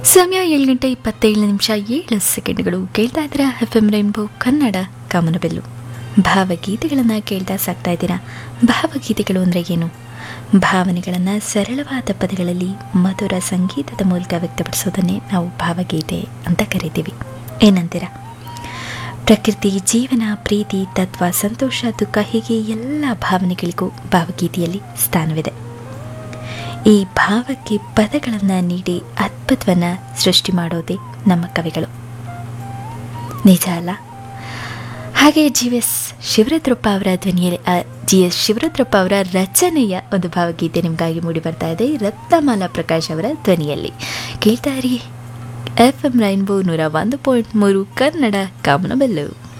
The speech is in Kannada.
ಸಮಯ ಏಳು ಗಂಟೆ ಇಪ್ಪತ್ತೇಳು ನಿಮಿಷ ಏಳು ಸೆಕೆಂಡ್ಗಳು ಕೇಳ್ತಾ ಇದ್ದೀರಾ ಎಫ್ ಎಂ ರೈನ್ಬೋ ಕನ್ನಡ ಕಾಮನಬೆಲ್ಲು ಭಾವಗೀತೆಗಳನ್ನು ಕೇಳ್ತಾ ಸಾಕ್ತಾ ಇದ್ದೀರಾ ಭಾವಗೀತೆಗಳು ಅಂದರೆ ಏನು ಭಾವನೆಗಳನ್ನು ಸರಳವಾದ ಪದಗಳಲ್ಲಿ ಮಧುರ ಸಂಗೀತದ ಮೂಲಕ ವ್ಯಕ್ತಪಡಿಸೋದನ್ನೇ ನಾವು ಭಾವಗೀತೆ ಅಂತ ಕರಿತೀವಿ ಏನಂತೀರಾ ಪ್ರಕೃತಿ ಜೀವನ ಪ್ರೀತಿ ತತ್ವ ಸಂತೋಷ ದುಃಖ ಹೀಗೆ ಎಲ್ಲ ಭಾವನೆಗಳಿಗೂ ಭಾವಗೀತೆಯಲ್ಲಿ ಸ್ಥಾನವಿದೆ ಈ ಭಾವಕ್ಕೆ ಪದಗಳನ್ನು ನೀಡಿ ಅದ್ಭುತವನ್ನು ಸೃಷ್ಟಿ ಮಾಡೋದೇ ನಮ್ಮ ಕವಿಗಳು ನಿಜ ಅಲ್ಲ ಹಾಗೆ ಜಿ ಎಸ್ ಶಿವರುದ್ರಪ್ಪ ಅವರ ಧ್ವನಿಯಲ್ಲಿ ಜಿ ಎಸ್ ಶಿವರುದ್ರಪ್ಪ ಅವರ ರಚನೆಯ ಒಂದು ಭಾವಗೀತೆ ನಿಮಗಾಗಿ ಮೂಡಿ ಬರ್ತಾ ಇದೆ ರತ್ನಮಾಲಾ ಪ್ರಕಾಶ್ ಅವರ ಧ್ವನಿಯಲ್ಲಿ ಕೇಳ್ತಾ ಇರಿ ಎಫ್ ಎಂ ರೈನ್ಬೋ ನೂರ ಒಂದು ಪಾಯಿಂಟ್ ಮೂರು ಕನ್ನಡ ಕಾಮನಬೆಲ್ಲು